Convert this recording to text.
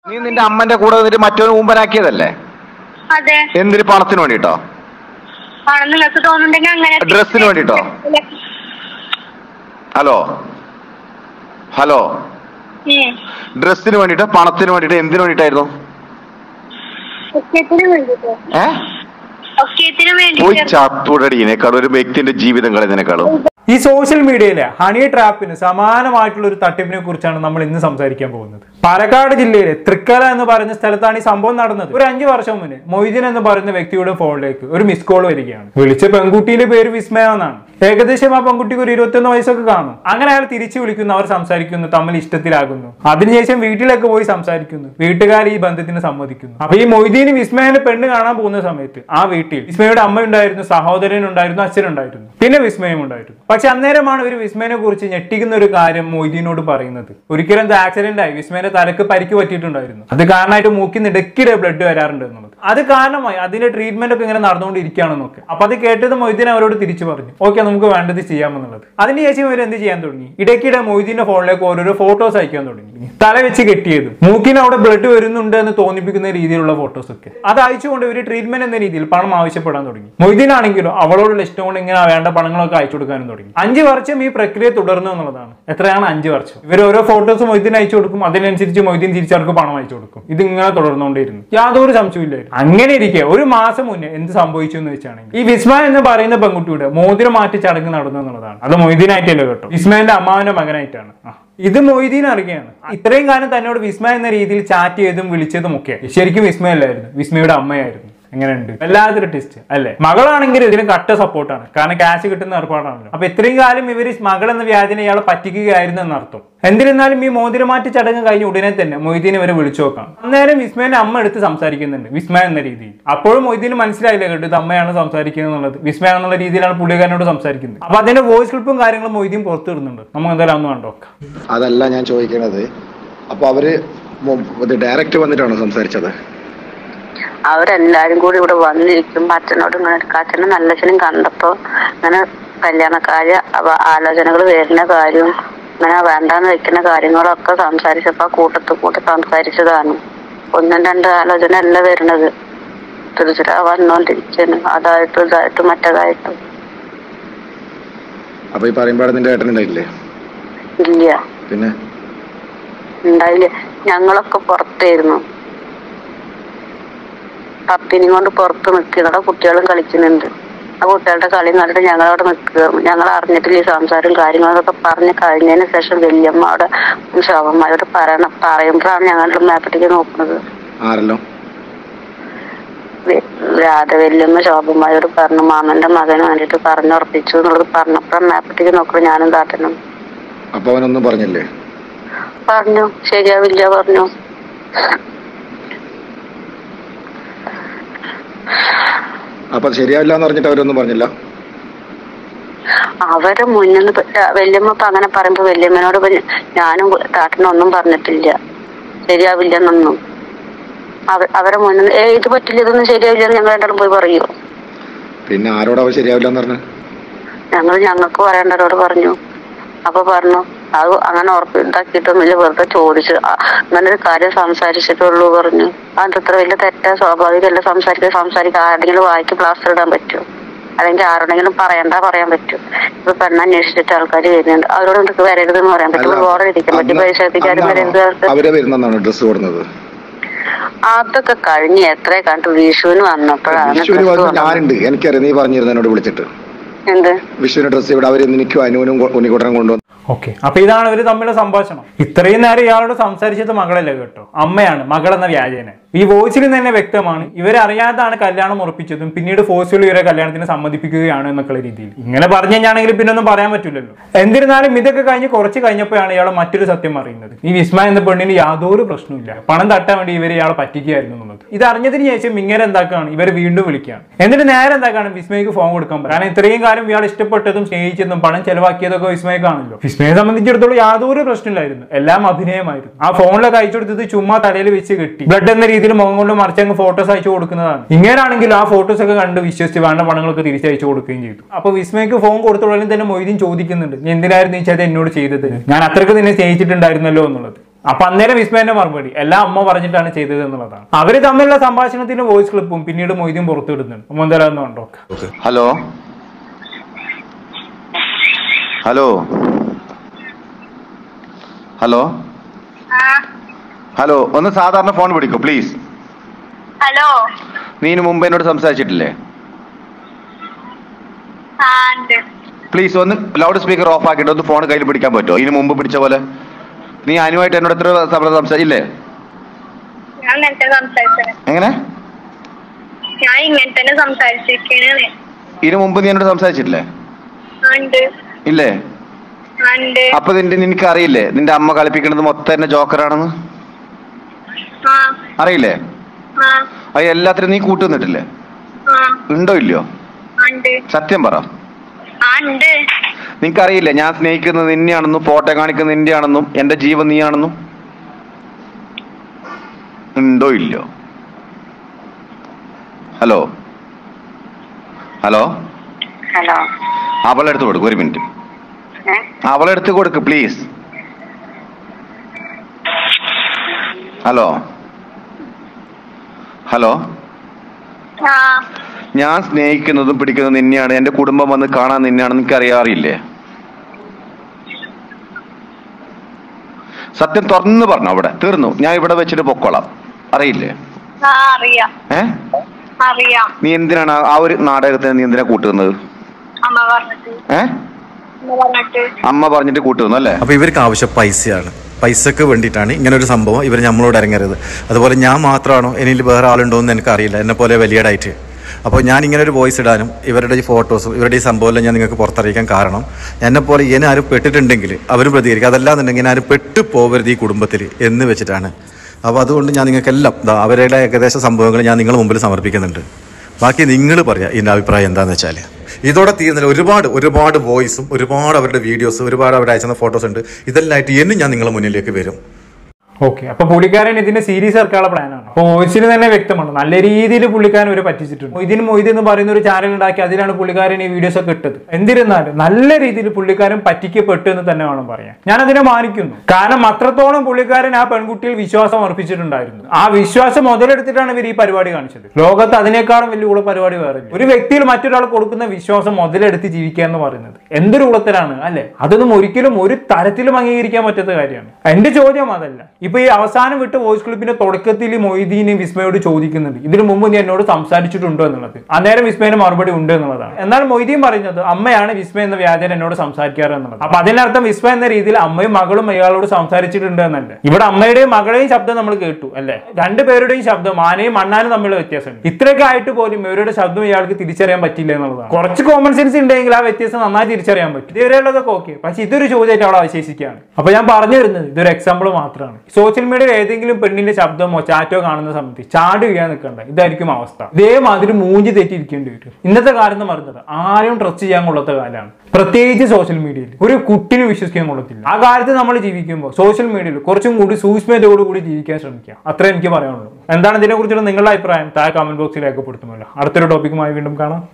നീ നിന്റെ അമ്മന്റെ കൂടെ നിന്നിട്ട് മറ്റൊരു ഊമ്പനാക്കിയതല്ലേ അതെ എന്തിന് പണത്തിന് വേണ്ടിട്ടോ ആണ് നിങ്ങൾക്ക് തോന്നുന്നുണ്ടെങ്കിൽ അങ്ങനെ ഡ്രസ്സിന് വേണ്ടിട്ടോ? ഹലോ ഹലോ ഉം. ഡ്രസ്സിന് വേണ്ടിട്ടോ പണത്തിന് വേണ്ടിട്ടോ എന്തിനു വേണ്ടിട്ടായിരുന്നു ഒക്കേത്തിന് വേണ്ടിട്ടോ ഏ ഒക്കേത്തിന് പോയി വേണ്ടിട്ട് ചാത്തൂടടിയേക്കാളും ഒരു വ്യക്തിന്റെ ജീവിതം കളയുന്നതിനേക്കാളും ഈ സോഷ്യൽ മീഡിയയിലെ ഹണി ട്രാപ്പിന് സമാനമായിട്ടുള്ള ഒരു തട്ടിപ്പിനെ കുറിച്ചാണ് നമ്മൾ ഇന്ന് സംസാരിക്കാൻ പോകുന്നത് പാലക്കാട് ജില്ലയിലെ തൃക്കല എന്ന് പറയുന്ന സ്ഥലത്താണ് ഈ സംഭവം നടന്നത് ഒരു അഞ്ചു വർഷം മുന്നേ മൊയ്തീൻ എന്ന് പറയുന്ന വ്യക്തിയുടെ ഫോണിലേക്ക് ഒരു മിസ് കോൾ വരികയാണ് വിളിച്ച പെൺകുട്ടിയുടെ പേര് വിസ്മയ എന്നാണ് ഏകദേശം ആ പെൺകുട്ടിക്ക് ഒരു ഇരുപത്തൊന്ന് വയസ്സൊക്കെ കാണും അങ്ങനെ അയാൾ തിരിച്ചു വിളിക്കുന്നു അവർ സംസാരിക്കുന്നു തമ്മിൽ ഇഷ്ടത്തിലാകുന്നു അതിനുശേഷം വീട്ടിലൊക്കെ പോയി സംസാരിക്കുന്നു വീട്ടുകാർ ഈ ബന്ധത്തിന് സമ്മതിക്കുന്നു അപ്പൊ ഈ മൊയ്തീന് വിസ്മയന്റെ പെണ്ണ് കാണാൻ പോകുന്ന സമയത്ത് ആ വീട്ടിൽ വിസ്മയുടെ അമ്മ ഉണ്ടായിരുന്നു സഹോദരൻ ഉണ്ടായിരുന്നു അച്ഛനുണ്ടായിരുന്നു പിന്നെ വിസ്മയം ഉണ്ടായിരുന്നു പക്ഷെ അന്നേരമാണ് ഒരു വിസ്മയനെ കുറിച്ച് ഞെട്ടിക്കുന്ന ഒരു കാര്യം മൊയ്തീനോട് പറയുന്നത് ഒരിക്കലും എന്താ ആക്സിഡന്റ് ആയി വിസ്മയന്റെ തലക്ക് പരിക്ക് പറ്റിയിട്ടുണ്ടായിരുന്നു അത് കാരണമായിട്ട് മൂക്കിന്ന് ഇടയ്ക്കിടെ ബ്ലഡ് വരാറുണ്ട് എന്നുള്ളത് അത് കാരണമായി അതിന്റെ ട്രീറ്റ്മെന്റ് ഒക്കെ ഇങ്ങനെ നടന്നുകൊണ്ടിരിക്കുകയാണെന്നൊക്കെ അപ്പൊ അത് കേട്ടത് മൊയ്തീൻ അവരോട് തിരിച്ചു പറഞ്ഞു ഓക്കെ നമുക്ക് വേണ്ടത് ചെയ്യാമെന്നുള്ളത് അതിനുശേഷം ഇവർ എന്ത് ചെയ്യാൻ തുടങ്ങി ഇടയ്ക്കിടെ മൊയ്തീന്റെ ഫോണിലേക്ക് ഓരോരോ ഫോട്ടോസ് അയക്കാൻ തുടങ്ങി തല വെച്ച് കെട്ടിയത് മൂക്കിന് അവിടെ ബ്ലഡ് വരുന്നുണ്ട് എന്ന് തോന്നിപ്പിക്കുന്ന രീതിയിലുള്ള ഫോട്ടോസ് ഒക്കെ അത് അയച്ചുകൊണ്ട് ഇവർ ട്രീറ്റ്മെന്റ് എന്ന രീതിയിൽ പണം ആവശ്യപ്പെടാൻ തുടങ്ങി മൊയ്തീൻ ആണെങ്കിലോ അവളോടുള്ള ഇഷ്ടം കൊണ്ട് ഇങ്ങനെ വേണ്ട പണങ്ങളൊക്കെ അയച്ചു കൊടുക്കാനും തുടങ്ങി അഞ്ച് വർഷം ഈ പ്രക്രിയ തുടർന്നു എന്നുള്ളതാണ് എത്രയാണ് അഞ്ച് വർഷം ഇവർ ഓരോ ഫോട്ടോസ് മൊയ്തീൻ അയച്ചു കൊടുക്കും അതിനനുസരിച്ച് മൊയ്തീൻ തിരിച്ചവർക്ക് പണം അയച്ചു കൊടുക്കും ഇത് ഇങ്ങനെ തുടർന്നുകൊണ്ടിരുന്നു യാതൊരു സംശയമില്ലായിരുന്നു അങ്ങനെ ഇരിക്കെ ഒരു മാസം മുന്നേ എന്ത് സംഭവിച്ചു എന്ന് വെച്ചാണെങ്കിൽ ഈ വിസ്മയ എന്ന് പറയുന്ന പെൺകുട്ടിയുടെ മോതിരം മാറ്റി ചടങ്ങ് നടന്നു എന്നുള്ളതാണ് അത് മൊയ്തീനായിട്ടല്ലോ കേട്ടോ വിസ്മയന്റെ അമ്മാവന്റെ മകനായിട്ടാണ് ആ. ഇത് മൊയ്തീൻ അറിയുകയാണ് ഇത്രയും കാലം തന്നോട് വിസ്മയ എന്ന രീതിയിൽ ചാറ്റ് ചെയ്തും വിളിച്ചതും ഒക്കെ ശരിക്കും വിസ്മയല്ലായിരുന്നു വിസ്മയുടെ അമ്മയായിരുന്നു എങ്ങനെയുണ്ട് വല്ലാത്തൊരു ടെസ്റ്റ് അല്ലേ മകളാണെങ്കിൽ ഇതിന് കട്ട സപ്പോർട്ടാണ് കാരണം ക്യാഷ് കിട്ടുന്ന ഏർപ്പാടാണല്ലോ അപ്പൊ ഇത്രയും കാലം ഇവര് മകൾ എന്ന വ്യാജന ഇയാളെ പറ്റിക്കുകയായിരുന്നു എന്നർത്ഥം എന്നിരുന്നാലും ഈ മോതിരമാറ്റി ചടങ്ങ് കഴിഞ്ഞ ഉടനെ തന്നെ മൊയ്തീനെ ഇവരെ വിളിച്ചു നോക്കാം അന്നേരം വിസ്മയന്റെ അമ്മ എടുത്ത് സംസാരിക്കുന്നുണ്ട് വിസ്മയ എന്ന രീതിയിൽ അപ്പോഴും മൊയ്തീന് മനസ്സിലായില്ല കേട്ടോ ഇത് അമ്മയാണ് സംസാരിക്കുന്നത് എന്നുള്ളത് വിസ്മയ എന്നുള്ള രീതിയിലാണ് പുള്ളിക്കാരനോട് സംസാരിക്കുന്നത് അപ്പൊ അതിന്റെ വോയിസ് ക്ലിപ്പും കാര്യങ്ങളും മൊയ്തീൻ പുറത്തു ഇടുന്നുണ്ട് നമുക്ക് എന്തായാലും ഒന്ന് കണ്ടോക്കാം അതല്ല ഞാൻ ചോദിക്കണത് അപ്പൊ അവര് ഡയറക്റ്റ് വന്നിട്ടാണോ സംസാരിച്ചത് അവരെല്ലാരും കൂടി ഇവിടെ വന്നിരിക്കുമ്പോ അച്ഛനോട് ഇങ്ങനെ അച്ഛനും നല്ലച്ഛനും കണ്ടപ്പോ ഇങ്ങനെ കല്യാണക്കാര്യ ആലോചനകൾ വരുന്ന കാര്യവും ഇങ്ങനെ വേണ്ടാന്ന് വെക്കുന്ന കാര്യങ്ങളൊക്കെ സംസാരിച്ചപ്പോ കൂട്ടത്തിൽ കൂട്ടി സംസാരിച്ചതാണ് ഒന്നും രണ്ട് ആലോചന അല്ല വരുന്നത് തിരിച്ചിട്ട് വന്നോണ്ടിരിക്കുന്നു അതായിട്ടും ഇതായിട്ടും മറ്റേതായിട്ടും അപ്പൊ ഈ പറയുമ്പോൾ നിന്റെ ഏട്ടൻ ഉണ്ടായില്ലേ ഇല്ല പിന്നെ ഉണ്ടായില്ല ഞങ്ങളൊക്കെ പുറത്തായിരുന്നു പപ്പിനെയും കൊണ്ട് പുറത്ത് നിൽക്കുക അവിടെ കുട്ടികളും കളിക്കുന്നുണ്ട് ആ കുട്ടികളുടെ കളി കണ്ടിട്ട് ഞങ്ങളവിടെ നിൽക്കുക ഞങ്ങൾ അറിഞ്ഞിട്ടില്ല ഈ സംസാരം കാര്യങ്ങളൊക്കെ പറഞ്ഞ് കഴിഞ്ഞതിന് ശേഷം വല്യമ്മ അവിടെ ശോഭന്മാരോട് പറയണം പറയുമ്പോഴാണ് ഞങ്ങളുടെ മേപ്പട്ടേക്ക് നോക്കുന്നത് ആരല്ലോ വെ- രാധ വല്യമ്മ ശോഭന്മാരോട് പറഞ്ഞു മാമന്റെ മകന് വേണ്ടിയിട്ട് പറഞ്ഞുറപ്പിച്ചു എന്നുള്ളത് പറഞ്ഞപ്പോഴാണ് മേപ്പട്ടേക്ക് നോക്കുന്നത് ഞാനും താത്തനും അപ്പൊ അവനൊന്നും പറഞ്ഞില്ലേ പറഞ്ഞു ശരിയാവില്ല പറഞ്ഞു അപ്പൊ ശരിയാവില്ല എന്ന് പറഞ്ഞിട്ട് അവരൊന്നും പറഞ്ഞില്ല അവരെ മുന്നിൽ നിന്ന് വല്യമ്മ ഇപ്പൊ അങ്ങനെ പറയുമ്പോ വല്യമ്മനോട് ഇപ്പൊ ഞാനും താട്ടനൊന്നും പറഞ്ഞിട്ടില്ല ശരിയാവില്ലെന്നൊന്നും അവ- അവരെ മുന്നിൽ ഏ ഇത് പറ്റില്ല ഇതൊന്നും ശരിയാവില്ല എന്ന് ഞങ്ങൾ രണ്ടാളും പോയി പറയൂ പിന്നെ ആരോട് അവർ ശരിയാവില്ല എന്ന് പറഞ്ഞു ഞങ്ങൾ ഞങ്ങൾക്ക് പറയേണ്ടവരോട് പറഞ്ഞു അപ്പൊ പറഞ്ഞു അത് അങ്ങനെ ഉറപ്പ് ഇതാക്കിയിട്ടൊന്നുമില്ല വെറുതെ ചോദിച്ചു ആ, അങ്ങനെ ഒരു കാര്യം സംസാരിച്ചിട്ടുള്ളൂ പറഞ്ഞു അത് അത്ര വലിയ തെറ്റാ സ്വാഭാവികമല്ല സംസാരിക്കുക സംസാരിക്കുക ആരുടെങ്കിലും വായിക്ക് പ്ലാസ്റ്റർ ഇടാൻ പറ്റുമോ അല്ലെങ്കിൽ ആരോടെങ്കിലും പറയണ്ട പറയാൻ പറ്റും ഇപ്പൊ പെണ്ണ് അന്വേഷിച്ചിട്ട് ആൾക്കാർ വരുന്നുണ്ട് അവരോട് നിങ്ങൾക്ക് വരരുതെന്ന് പറയാൻ പറ്റും ബോർഡർ ഇരിക്കാൻ പറ്റും പൈസ എത്തിക്കാരും വരരുത് അവർക്ക് അവരെ വരുന്നെന്നാണ് ഡ്രസ്സ് കൊടുക്കുന്നത് അതൊക്കെ കഴിഞ്ഞ് എത്ര കണ്ടു വിഷുവിന് വന്നപ്പോഴാണ് വിഷുവിന് dress വന്ന് കൊണ്ടുവന്നത്. ഞാനുണ്ട് എനിക്കറിയാം നീ പറഞ്ഞിരുന്നു എന്നോട് വിളിച്ചിട്ട് എന്ത് വിഷുവിന്റെ ഡ്രസ്സ് ഇവിടെ അവർ എനിക്കും അനുവിനും കൊ- ഉണ്ണിക്കുട്ടനും കൊണ്ടുവന്നു ഓക്കെ അപ്പൊ ഇതാണ് ഇവര് തമ്മിലുള്ള സംഭാഷണം ഇത്രയും നേരം ഇയാളോട് സംസാരിച്ചത് മകളല്ല കേട്ടോ അമ്മയാണ് മകൾ എന്ന വ്യാജേന ഈ വോയിസിൽ തന്നെ വ്യക്തമാണ് ഇവരറിയാതാണ് കല്യാണം ഉറപ്പിച്ചതും പിന്നീട് ഫോഴ്സ്ഫുള്ളി ഇവരെ കല്യാണത്തിന് സമ്മതിപ്പിക്കുകയാണ് എന്നൊക്കെയുള്ള രീതിയിൽ ഇങ്ങനെ പറഞ്ഞു കഴിഞ്ഞാണെങ്കിൽ പിന്നെ ഒന്നും പറയാൻ പറ്റില്ലല്ലോ എന്നിരുന്നാലും ഇതൊക്കെ കഴിഞ്ഞ് കുറച്ച് കഴിഞ്ഞപ്പോഴാണ് ഇയാൾ മറ്റൊരു സത്യം അറിയുന്നത് ഈ വിസ്മ എന്ന പെണ്ണിന് യാതൊരു പ്രശ്നമില്ല പണം തട്ടാൻ വേണ്ടി ഇവർ ഇയാളെ പറ്റിക്കുകയായിരുന്നു എന്നുള്ളത് ഇത് അറിഞ്ഞതിന് ശേഷം ഇങ്ങനെ എന്താക്കുകയാണ് ഇവർ വീണ്ടും വിളിക്കുകയാണ് എന്നിട്ട് നേരെ എന്താക്കാണ് വിസ്മയ്ക്ക് ഫോൺ കൊടുക്കാൻ പറയും കാരണം ഇത്രയും കാലം ഇയാൾ ഇഷ്ടപ്പെട്ടതും സ്നേഹിച്ചതും പണം ചെലവാക്കിയതൊക്കെ വിസ്മയക്കാണല്ലോ വിസ്മയെ സംബന്ധിച്ചിടത്തോളം യാതൊരു പ്രശ്നമില്ലായിരുന്നു എല്ലാം അഭിനയമായിരുന്നു ആ ഫോണിലൊക്കെ അയച്ചു കൊടുത്തത് ചുമ്മാ തലയിൽ വെച്ച് കെട്ടി ബ്ലഡ് എന്ന രീതിയിൽ മുഖം കൊണ്ട് മറിച്ചങ്ങ് ഫോട്ടോസ് അയച്ചു കൊടുക്കുന്നതാണ് ഇങ്ങനെയാണെങ്കിൽ ആ ഫോട്ടോസ് ഒക്കെ കണ്ട് വിശ്വസിച്ച് വേണ്ട പണങ്ങളൊക്കെ തിരിച്ചയച്ചു കൊടുക്കുകയും ചെയ്തു അപ്പൊ വിസ്മയ്ക്ക് ഫോൺ കൊടുത്തുടനെ തന്നെ മൊയ്തീൻ ചോദിക്കുന്നുണ്ട് "നീ എന്തിനായിരുന്നു ഈ ചേട്ടൻ എന്നോട് ചെയ്തത് ഞാൻ അത്രയ്ക്ക് നിന്നെ സ്നേഹിച്ചിട്ടുണ്ടായിരുന്നല്ലോ എന്നുള്ളത് അപ്പൊ അന്നേരം വിസ്മയന്റെ മറുപടി എല്ലാം അമ്മ പറഞ്ഞിട്ടാണ് ചെയ്തത് എന്നുള്ളതാണ് അവര് തമ്മിലുള്ള സംഭാഷണത്തിന്റെ വോയിസ് ക്ലിപ്പും പിന്നീട് മൊയ്തീൻ പുറത്തുവിടുന്നുണ്ട് അമ്മ എന്തായാലും ഒന്ന് കണ്ടോ ഹലോ ഹലോ ഹലോ ആ ഹലോ ഒന്ന് സാധാരണ ഫോൺ പിടിക്കൂ പ്ലീസ് ഹലോ നീ ഇതിനു മുമ്പ് എന്നോട് സംസാരിച്ചിട്ടില്ലേ ആ ഉണ്ട് പ്ലീസ് ഒന്ന് ലൗഡ് സ്പീക്കർ ഓഫ് ആക്കിയിട്ട് ഒന്ന് ഫോൺ കയ്യിൽ പിടിക്കാൻ പറ്റുമോ ഇതിനു മുമ്പ് പിടിച്ച പോലെ നീ അനുവായിട്ട് എന്നോട് എത്ര സമയം സംസാരിച്ചില്ലേ ഞാൻ ഇങ്ങനത്തെ സംസാരിച്ചത് എങ്ങനെ ഞാൻ ഇങ്ങനെ തന്നെ സംസാരിച്ചിരിക്കണേ ഇതിനു മുമ്പ് നീ എന്നോട് സംസാരിച്ചിട്ടില്ലേ ആ ഉണ്ട് ഇല്ലേ ആ ഉണ്ട് അപ്പൊ നിന്റെ നിനക്ക് അറിയില്ലേ നിന്റെ അമ്മ കളിപ്പിക്കുന്നത് മൊത്തം എന്നെ ജോക്കറാണെന്ന് ആ അറിയില്ലേ ആ അത് എല്ലാത്തിനും നീ കൂട്ടുന്നിട്ടില്ലേ ആ ഉണ്ടോ ഇല്ലയോ ആ, ഉണ്ട് സത്യം പറ ആ ഉണ്ട് നിനക്കറിയില്ലേ ഞാൻ സ്നേഹിക്കുന്നത് നിന്നെയാണെന്നും ഫോട്ടോ കാണിക്കുന്നത് നിന്റെയാണെന്നും എന്റെ ജീവൻ നീയാണെന്നും ഉണ്ടോ ഇല്ലയോ ഹലോ ഹലോ ഹലോ അവളെടുത്ത് കൊടുക്ക് ഒരു മിനിറ്റ് ഏ അവളെടുത്ത് കൊടുക്ക് പ്ലീസ് ഹലോ ഹലോ ആ ഞാൻ സ്നേഹിക്കുന്നതും പിടിക്കുന്നതും നിന്നെയാണ് എന്റെ കുടുംബം വന്ന് കാണാൻ നിന്നെയാണെന്ന് എനിക്ക് അറിയാറില്ലേ സത്യം തുറന്നു പറഞ്ഞു അവിടെ തീർന്നു ഞാൻ ഇവിടെ വെച്ചിട്ട് പൊക്കോളാം അറിയില്ലേ ആ അറിയാം ഏ അറിയാം നീ എന്തിനാണ് ആ- ആ ഒരു നാടകത്തിന് നീ എന്തിനാ കൂട്ടുന്നത് അമ്മ പറഞ്ഞിട്ട് ഏ അമ്മ പറഞ്ഞിട്ട് അമ്മ പറഞ്ഞിട്ട് കൂട്ടുന്നു അല്ലേ അപ്പോൾ ഇവർക്ക് ആവശ്യം പൈസയാണ് പൈസക്ക് വേണ്ടിയിട്ടാണ് ഇങ്ങനെ ഒരു സംഭവം ഇവർ നമ്മളോട് ഇറങ്ങരുത് അതുപോലെ ഞാൻ മാത്രമാണോ എന്നിൽ വേറെ ആളുണ്ടോ എന്ന് എനിക്കറിയില്ല എന്നെ പോലെ വലിയടായിട്ട് അപ്പോൾ ഞാൻ ഇങ്ങനെ ഒരു വോയിസ് ഇടാനും ഇവരുടെ ഈ ഫോട്ടോസും ഇവരുടെ ഈ സംഭവമെല്ലാം ഞാൻ നിങ്ങൾക്ക് പുറത്തറിയിക്കാൻ കാരണം എന്നെ പോലെ ഇങ്ങനെ ആരും പെട്ടിട്ടുണ്ടെങ്കിൽ അവരും പ്രതികരിക്കും അതല്ലാന്നുണ്ടെങ്കിൽ ഇങ്ങനെ ആരും പെട്ടു പോകരുത് ഈ കുടുംബത്തിൽ എന്ന് വെച്ചിട്ടാണ് അപ്പോൾ അതുകൊണ്ട് ഞാൻ നിങ്ങൾക്കെല്ലാം ദാ അവരുടെ ഏകദേശ സംഭവങ്ങൾ ഞാൻ നിങ്ങളുടെ മുമ്പിൽ സമർപ്പിക്കുന്നുണ്ട് ബാക്കി നിങ്ങൾ പറയാം ഇതിൻ്റെ അഭിപ്രായം എന്താണെന്ന് വെച്ചാൽ ഇതോടെ തീരുന്നില്ല ഒരുപാട് ഒരുപാട് വോയിസും ഒരുപാട് അവരുടെ വീഡിയോസ് ഒരുപാട് അവരുടെ അയച്ചുന്ന ഫോട്ടോസ് ഉണ്ട് ഇതെല്ലാം ആയിട്ട് എന്നും ഞാൻ നിങ്ങളുടെ മുന്നിലേക്ക് വരും ഓക്കെ അപ്പൊ പുള്ളിക്കാരൻ ഇതിന്റെ സീരീസ് ഇറക്കാനുള്ള പ്ലാനാണ് അപ്പൊ വോയിസിൽ തന്നെ വ്യക്തമാണ് നല്ല രീതിയിൽ പുള്ളിക്കാരൻ ഒരു പറ്റിച്ചിട്ടുണ്ട് ഇതിന് മൊയ്ത് എന്ന് പറയുന്ന ഒരു ചാനൽ ഉണ്ടാക്കി അതിലാണ് പുള്ളിക്കാരൻ ഈ വീഡിയോസ് ഒക്കെ ഇട്ടത് എന്നിരുന്നാലും നല്ല രീതിയിൽ പുള്ളിക്കാരൻ പറ്റിക്കപ്പെട്ടു എന്ന് തന്നെ വേണം പറയാൻ ഞാൻ അതിനെ മാനിക്കുന്നു കാരണം അത്രത്തോളം പുള്ളിക്കാരൻ ആ പെൺകുട്ടിയിൽ വിശ്വാസം അർപ്പിച്ചിട്ടുണ്ടായിരുന്നു ആ വിശ്വാസം മുതലെടുത്തിട്ടാണ് ഇവർ ഈ പരിപാടി കാണിച്ചത് ലോകത്ത് അതിനേക്കാളും വലിയ ഉള്ള പരിപാടി വേറെ ഇല്ല. ഒരു വ്യക്തിയിൽ മറ്റൊരാൾ കൊടുക്കുന്ന വിശ്വാസം മുതലെടുത്ത് ജീവിക്കുക എന്ന് പറയുന്നത് എന്തൊരു ഉളത്തരാണ് അല്ലെ അതൊന്നും ഒരിക്കലും ഒരു തരത്തിലും അംഗീകരിക്കാൻ പറ്റാത്ത കാര്യമാണ് എന്റെ ചോദ്യം അതല്ല ഇപ്പൊ ഈ അവസാനം വിട്ട് വോയിസ് ക്ലിപ്പിന്റെ തുടക്കത്തിൽ ഈ മൊയ്തീന് വിസ്മയോട് ചോദിക്കുന്നുണ്ട് ഇതിനു മുമ്പ് നീ എന്നോട് സംസാരിച്ചിട്ടുണ്ടോ എന്നുള്ളത് അന്നേരം വിസ്മയന് മറുപടി ഉണ്ട് എന്നുള്ളതാണ് എന്നാൽ മൊയ്തീൻ പറയുന്നത് അമ്മയാണ് വിസ്മയ എന്ന വ്യാജൻ എന്നോട് സംസാരിക്കാറ് എന്നുള്ളത് അപ്പൊ അതിനർത്ഥം വിസ്മയ എന്ന രീതിയിൽ അമ്മയും മകളും അയാളോട് സംസാരിച്ചിട്ടുണ്ട് എന്നല്ല ഇവിടെ അമ്മയുടെയും മകളുടെയും ശബ്ദം നമ്മൾ കേട്ടു അല്ലെ രണ്ടുപേരുടെയും ശബ്ദം ആനയും മണ്ണാനും തമ്മിലുള്ള വ്യത്യാസമുണ്ട് ഇത്രയൊക്കെ ആയിട്ട് പോലും ഇവരുടെ ശബ്ദം ഇയാൾക്ക് തിരിച്ചറിയാൻ പറ്റില്ല എന്നുള്ളതാണ് കുറച്ച് കോമൺ സെൻസ് ഉണ്ടെങ്കിൽ ആ വ്യത്യാസം നന്നായി തിരിച്ചറിയാൻ പറ്റും ഇതുവരെയുള്ളതൊക്കെ ഓക്കെ പക്ഷെ ഇതൊരു ചോദ്യമായിട്ട് അവിടെ അവശേഷിക്കുകയാണ് അപ്പൊ ഞാൻ പറഞ്ഞു വരുന്നത് ഇതൊരു എക്സാമ്പിൾ മാത്രമാണ് സോഷ്യൽ മീഡിയയിൽ ഏതെങ്കിലും പെണ്ണിന്റെ ശബ്ദമോ ചാറ്റോ കാണുന്ന സമയത്ത് ചാടി വീഴാൻ നിൽക്കണ്ട ഇതായിരിക്കും അവസ്ഥ ഇതേമാതിരി മൂഞ്ചി തെറ്റിയിരിക്കേണ്ടി വരും ഇന്നത്തെ കാലം എന്ന് പറയുന്നത് ആരും ട്രസ്റ്റ് ചെയ്യാൻ കൊള്ളാത്ത കാലമാണ് പ്രത്യേകിച്ച് സോഷ്യൽ മീഡിയയിൽ ഒരു കുട്ടിനെ വിശ്വസിക്കാൻ കൊള്ളത്തില്ല ആ കാലത്ത് നമ്മൾ ജീവിക്കുമ്പോൾ സോഷ്യൽ മീഡിയയിൽ കുറച്ചും കൂടി സൂക്ഷ്മതയോടുകൂടി ജീവിക്കാൻ ശ്രമിക്കുക അത്രേ എനിക്ക് പറയാനുള്ളൂ എന്താണ് ഇതിനെക്കുറിച്ചുള്ള നിങ്ങളുടെ അഭിപ്രായം താഴെ കമന്റ് ബോക്സിൽ രേഖപ്പെടുത്തുമല്ലോ അടുത്തൊരു ടോപ്പിക്കുമായി വീണ്ടും കാണാം